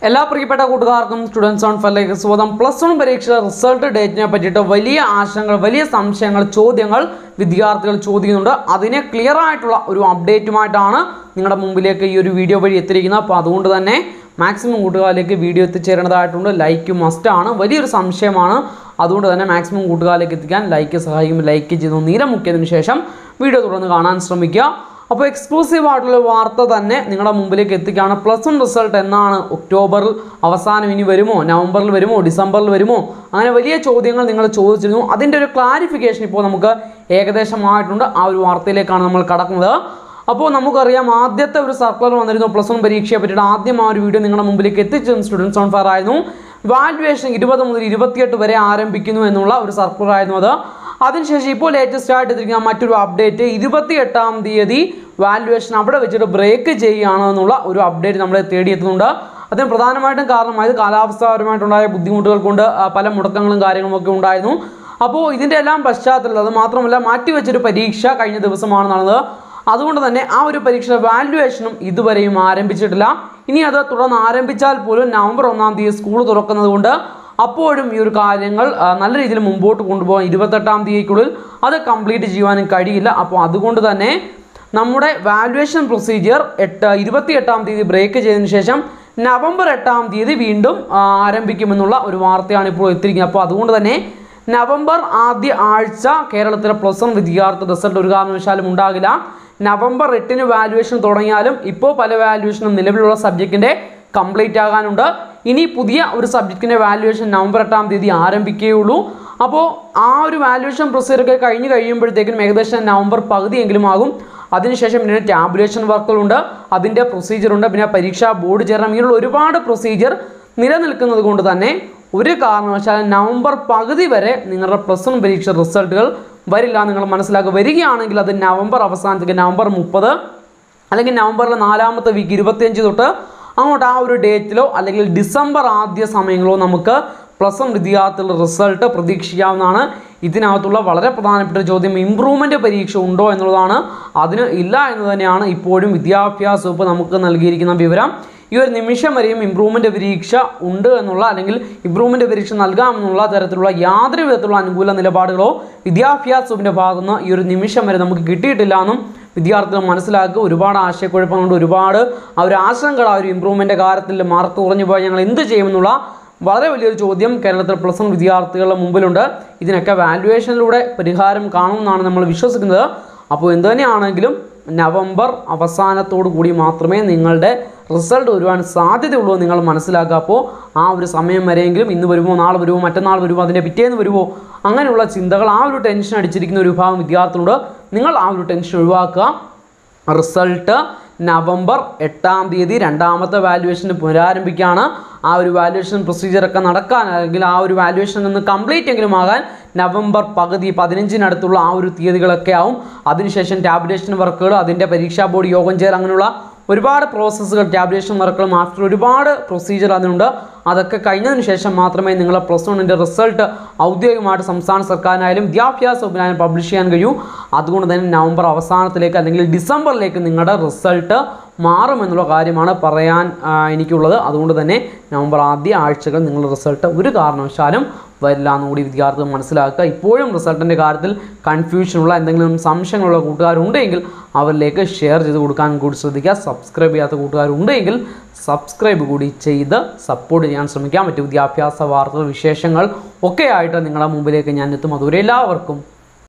എല്ലാ പ്രിയപ്പെട്ട കൂട്ടുകാർക്കും സ്റ്റുഡൻസ് ഓൺ ഫലിലേക്ക് സ്വാഗതം പ്ലസ് വൺ പരീക്ഷ റിസൾട്ട് ഡേറ്റിനെ പറ്റിയിട്ട് വലിയ ആശങ്കകൾ വലിയ സംശയങ്ങൾ ചോദ്യങ്ങൾ വിദ്യാർത്ഥികൾ ചോദിക്കുന്നുണ്ട് അതിനെ ക്ലിയർ ആയിട്ടുള്ള ഒരു അപ്ഡേറ്റുമായിട്ടാണ് നിങ്ങളുടെ മുമ്പിലേക്ക് ഈ ഒരു വീഡിയോ വഴി എത്തിയിരിക്കുന്നത് അപ്പോൾ അതുകൊണ്ട് തന്നെ മാക്സിമം കൂട്ടുകാരിലേക്ക് വീഡിയോ എത്തിച്ചേരേണ്ടതായിട്ടുണ്ട് ലൈക്ക് മസ്റ്റാണ് വലിയൊരു സംശയമാണ് അതുകൊണ്ട് തന്നെ മാക്സിമം കൂട്ടുകാരിലേക്ക് എത്തിക്കാൻ ലൈക്ക് സഹായിക്കും ലൈക്ക് ചെയ്ത് നീലം മുക്കിയതിന് ശേഷം വീഡിയോ തുടർന്ന് കാണാൻ ശ്രമിക്കുക അപ്പോൾ എക്സ്ക്ലൂസീവ് ആയിട്ടുള്ള വാർത്ത തന്നെ നിങ്ങളുടെ മുമ്പിലേക്ക് എത്തിക്കുകയാണ് പ്ലസ് വൺ റിസൾട്ട് എന്നാണ് ഒക്ടോബറിൽ അവസാനം ഇനി വരുമോ നവംബറിൽ വരുമോ ഡിസംബറിൽ വരുമോ അങ്ങനെ വലിയ ചോദ്യങ്ങൾ നിങ്ങൾ ചോദിച്ചിരുന്നു അതിൻ്റെ ഒരു ക്ലാരിഫിക്കേഷൻ ഇപ്പോൾ നമുക്ക് ഏകദേശമായിട്ടുണ്ട് ആ ഒരു വാർത്തയിലേക്കാണ് നമ്മൾ കടക്കുന്നത് അപ്പോൾ നമുക്കറിയാം ആദ്യത്തെ ഒരു സർക്കുലർ വന്നിരുന്നു പ്ലസ് വൺ പരീക്ഷയെ പറ്റിയിട്ട് ആദ്യം ആ ഒരു വീഡിയോ നിങ്ങളുടെ മുമ്പിലേക്ക് എത്തിച്ചത് സ്റ്റുഡൻസ് ഓൺ ഫയർ ആയിരുന്നു വാല്യുവേഷൻ ഇരുപത് മുതൽ ഇരുപത്തിയെട്ട് വരെ ആരംഭിക്കുന്നു എന്നുള്ള ഒരു സർക്കുലർ ആയിരുന്നു അത് അതിനുശേഷം ഇപ്പോൾ ലേറ്റസ്റ്റ് ആയിട്ട് എത്തിയിരിക്കുന്ന മറ്റൊരു അപ്ഡേറ്റ് ഇരുപത്തി എട്ടാം തീയതി വാല്യുവേഷൻ അവിടെ വെച്ചിട്ട് ബ്രേക്ക് ചെയ്യുകയാണ് എന്നുള്ള ഒരു അപ്ഡേറ്റ് നമ്മളെ തേടിയെത്തുന്നുണ്ട് അതിന് പ്രധാനമായിട്ടും കാരണമായത് കാലാവസ്ഥാപരമായിട്ടുണ്ടായ ബുദ്ധിമുട്ടുകൾ കൊണ്ട് ആ, പല മുടക്കങ്ങളും കാര്യങ്ങളും ഒക്കെ ഉണ്ടായിരുന്നു അപ്പോൾ ഇതിൻ്റെ എല്ലാം പശ്ചാത്തലത്തിൽ അത് മാത്രമല്ല മാറ്റിവെച്ചൊരു പരീക്ഷ കഴിഞ്ഞ ദിവസമാണ് നടന്നത് അതുകൊണ്ട് തന്നെ ആ ഒരു പരീക്ഷ വാല്യുവേഷനും ഇതുവരെയും ആരംഭിച്ചിട്ടില്ല ഇനി അത് തുടർന്ന് ആരംഭിച്ചാൽ പോലും നവംബർ ഒന്നാം തീയതി സ്കൂൾ തുറക്കുന്നത് കൊണ്ട് അപ്പോഴും ഈ ഒരു കാര്യങ്ങൾ ആ, നല്ല രീതിയിൽ മുമ്പോട്ട് കൊണ്ടുപോകാൻ ഇരുപത്തെട്ടാം തീയതിക്കുള്ളിൽ അത് കംപ്ലീറ്റ് ചെയ്യുവാനും കഴിയില്ല അപ്പോൾ അതുകൊണ്ട് തന്നെ നമ്മുടെ വാല്യുവേഷൻ പ്രൊസീജിയർ എട്ട് ഇരുപത്തി എട്ടാം തീയതി ബ്രേക്ക് ചെയ്തതിന് ശേഷം നവംബർ എട്ടാം തീയതി വീണ്ടും ആ, ആരംഭിക്കുമെന്നുള്ള ഒരു വാർത്തയാണ് ഇപ്പോൾ എത്തിയിരിക്കുന്നത് അപ്പോൾ അതുകൊണ്ട് തന്നെ നവംബർ ആദ്യ ആഴ്ച കേരളത്തിലെ പ്ലസ് വൺ വിദ്യാർത്ഥി റിസൾട്ട് ഒരു കാരണവശാലും ഉണ്ടാകില്ല നവംബർ എട്ടിന് വാല്യുവേഷൻ തുടങ്ങിയാലും ഇപ്പോൾ പല വാല്യുവേഷനും നിലവിലുള്ള സബ്ജക്റ്റിൻ്റെ കംപ്ലീറ്റ് ആകാനുണ്ട് ഇനി പുതിയ ഒരു സബ്ജക്റ്റിൻ്റെ വാല്യുവേഷൻ നവംബർ എട്ടാം തീയതി ആരംഭിക്കുകയുള്ളൂ അപ്പോൾ ആ ഒരു വാല്യുവേഷൻ പ്രൊസീജിയറൊക്കെ കഴിഞ്ഞ് കഴിയുമ്പോഴത്തേക്കും ഏകദേശം നവംബർ പകുതിയെങ്കിലും ആകും അതിനുശേഷം പിന്നെ ടാബുലേഷൻ വർക്കുകളുണ്ട് അതിൻ്റെ പ്രൊസീജിയറുണ്ട് പിന്നെ പരീക്ഷാ ബോർഡ് ചേരണം ഇങ്ങനെയുള്ള ഒരുപാട് പ്രൊസീജിയർ നിലനിൽക്കുന്നത് കൊണ്ട് തന്നെ ഒരു കാരണവശാലും നവംബർ പകുതി വരെ നിങ്ങളുടെ പ്ലസ് വൺ പരീക്ഷ റിസൾട്ടുകൾ വരില്ല നിങ്ങൾ മനസ്സിലാക്കുക വരികയാണെങ്കിൽ അത് നവംബർ അവസാനത്തേക്ക് നവംബർ മുപ്പത് അല്ലെങ്കിൽ നവംബറിലെ നാലാമത്തെ വീക്ക് ഇരുപത്തിയഞ്ച് തൊട്ട് അങ്ങോട്ട് ആ ഒരു ഡേറ്റിലോ അല്ലെങ്കിൽ ഡിസംബർ ആദ്യ സമയങ്ങളോ നമുക്ക് പ്ലസ് വൺ വിദ്യാർത്ഥികളുടെ റിസൾട്ട് പ്രതീക്ഷിക്കാവുന്നതാണ് ഇതിനകത്തുള്ള വളരെ പ്രധാനപ്പെട്ട ഒരു ചോദ്യം ഇമ്പ്രൂവ്മെൻ്റ് പരീക്ഷ ഉണ്ടോ എന്നുള്ളതാണ് അതിന് ഇല്ല എന്ന് തന്നെയാണ് ഇപ്പോഴും വിദ്യാഭ്യാസ വകുപ്പ് നമുക്ക് നൽകിയിരിക്കുന്ന വിവരം ഈ ഒരു നിമിഷം വരെയും ഇമ്പ്രൂവ്മെൻ്റ് പരീക്ഷ ഉണ്ട് എന്നുള്ള അല്ലെങ്കിൽ ഇമ്പ്രൂവ്മെൻ്റ് പരീക്ഷ നൽകാമെന്നുള്ള തരത്തിലുള്ള യാതൊരു വിധത്തിലുള്ള അനുകൂല നിലപാടുകളോ വിദ്യാഭ്യാസ വകുപ്പിൻ്റെ ഭാഗത്തുനിന്ന് ഈ ഒരു നിമിഷം വരെ നമുക്ക് കിട്ടിയിട്ടില്ല എന്നും വിദ്യാർത്ഥികൾ മനസ്സിലാക്കുക ഒരുപാട് ആശയക്കുഴപ്പങ്ങളുണ്ട് ഒരുപാട് ആ ഒരു ആശങ്കകൾ ആ ഒരു ഇമ്പ്രൂവ്മെൻ്റ് കാര്യത്തിൽ മാർക്ക് കുറഞ്ഞു പോയാൽ ഞങ്ങൾ എന്ത് ചെയ്യുമെന്നുള്ള വളരെ വലിയൊരു ചോദ്യം കേരളത്തിലെ പ്ലസ് വൺ വിദ്യാർത്ഥികളുടെ മുമ്പിലുണ്ട് ഇതിനൊക്കെ വാല്യുവേഷനിലൂടെ പരിഹാരം കാണുമെന്നാണ് നമ്മൾ വിശ്വസിക്കുന്നത് അപ്പോൾ എന്ത് തന്നെയാണെങ്കിലും നവംബർ അവസാനത്തോടു കൂടി മാത്രമേ നിങ്ങളുടെ റിസൾട്ട് വരുവാൻ സാധ്യതയുള്ളൂ എന്ന് നിങ്ങൾ മനസ്സിലാക്കുക അപ്പോൾ ആ ഒരു സമയം വരെയെങ്കിലും ഇന്ന് വരുമോ നാളെ വരുമോ മറ്റന്നാൾ വരുമോ അതിൻ്റെ പിറ്റേന്ന് വരുമോ അങ്ങനെയുള്ള ചിന്തകൾ ആ ഒരു ടെൻഷൻ അടിച്ചിരിക്കുന്ന ഒരു വിഭാഗം വിദ്യാർത്ഥികളുണ്ട് നിങ്ങൾ ആ ഒരു ടെൻഷൻ ഒഴിവാക്കുക റിസൾട്ട് നവംബർ എട്ടാം തീയതി രണ്ടാമത്തെ വാല്യുവേഷന് പുനരാരംഭിക്കുകയാണ് ആ ഒരു വാല്യുവേഷൻ പ്രൊസീജിയറൊക്കെ നടക്കാൻ അല്ലെങ്കിൽ ആ ഒരു വാല്യുവേഷൻ ഒന്ന് കംപ്ലീറ്റ് എങ്കിലും ആകാൻ നവംബർ പകുതി പതിനഞ്ചിനടുത്തുള്ള ആ ഒരു തീയതികളൊക്കെ ആവും അതിനുശേഷം ടാബ്ലേഷൻ വർക്കുകൾ അതിൻ്റെ പരീക്ഷാ ബോർഡ് യോഗം ചേർ അങ്ങനെയുള്ള ഒരുപാട് പ്രോസസ്സുകൾ ടാബ്ലേഷൻ വർക്കുകളും ആഫ്റ്റർ ഒരുപാട് പ്രൊസീജിയർ അതിനുണ്ട് അതൊക്കെ കഴിഞ്ഞതിന് ശേഷം മാത്രമേ നിങ്ങളെ പ്ലസ് വണ്ണിൻ്റെ റിസൾട്ട് ഔദ്യോഗികമായിട്ട് സംസ്ഥാന സർക്കാരിനായാലും വിദ്യാഭ്യാസ വകുപ്പിനായാലും പബ്ലിഷ് ചെയ്യാൻ കഴിയൂ അതുകൊണ്ട് തന്നെ നവംബർ അവസാനത്തിലേക്ക് അല്ലെങ്കിൽ ഡിസംബറിലേക്ക് നിങ്ങളുടെ റിസൾട്ട് മാറുമെന്നുള്ള കാര്യമാണ് പറയാൻ ആ, എനിക്കുള്ളത് അതുകൊണ്ട് തന്നെ നവംബർ ആദ്യ ആഴ്ചകൾ നിങ്ങളുടെ റിസൾട്ട് ഒരു കാരണവശാലും വരില്ല എന്നുകൂടി വിദ്യാർത്ഥികൾ മനസ്സിലാക്കുക ഇപ്പോഴും റിസൾട്ടിൻ്റെ കാര്യത്തിൽ കൺഫ്യൂഷനുള്ള എന്തെങ്കിലും സംശയങ്ങളുള്ള കൂട്ടുകാരുണ്ടെങ്കിൽ അവരിലേക്ക് ഷെയർ ചെയ്ത് കൊടുക്കാൻ കൂടി ശ്രദ്ധിക്കുക സബ്സ്ക്രൈബ് ചെയ്യാത്ത കൂട്ടുകാരുണ്ടെങ്കിൽ സബ്സ്ക്രൈബ് കൂടി ചെയ്ത് സപ്പോർട്ട് ചെയ്യാൻ ശ്രമിക്കാം മറ്റു വിദ്യാഭ്യാസ വാർത്തകൾ വിശേഷങ്ങൾ ഒക്കെ ആയിട്ട് നിങ്ങളുടെ മുമ്പിലേക്ക് ഞാൻ എത്തും അതുവരെ എല്ലാവർക്കും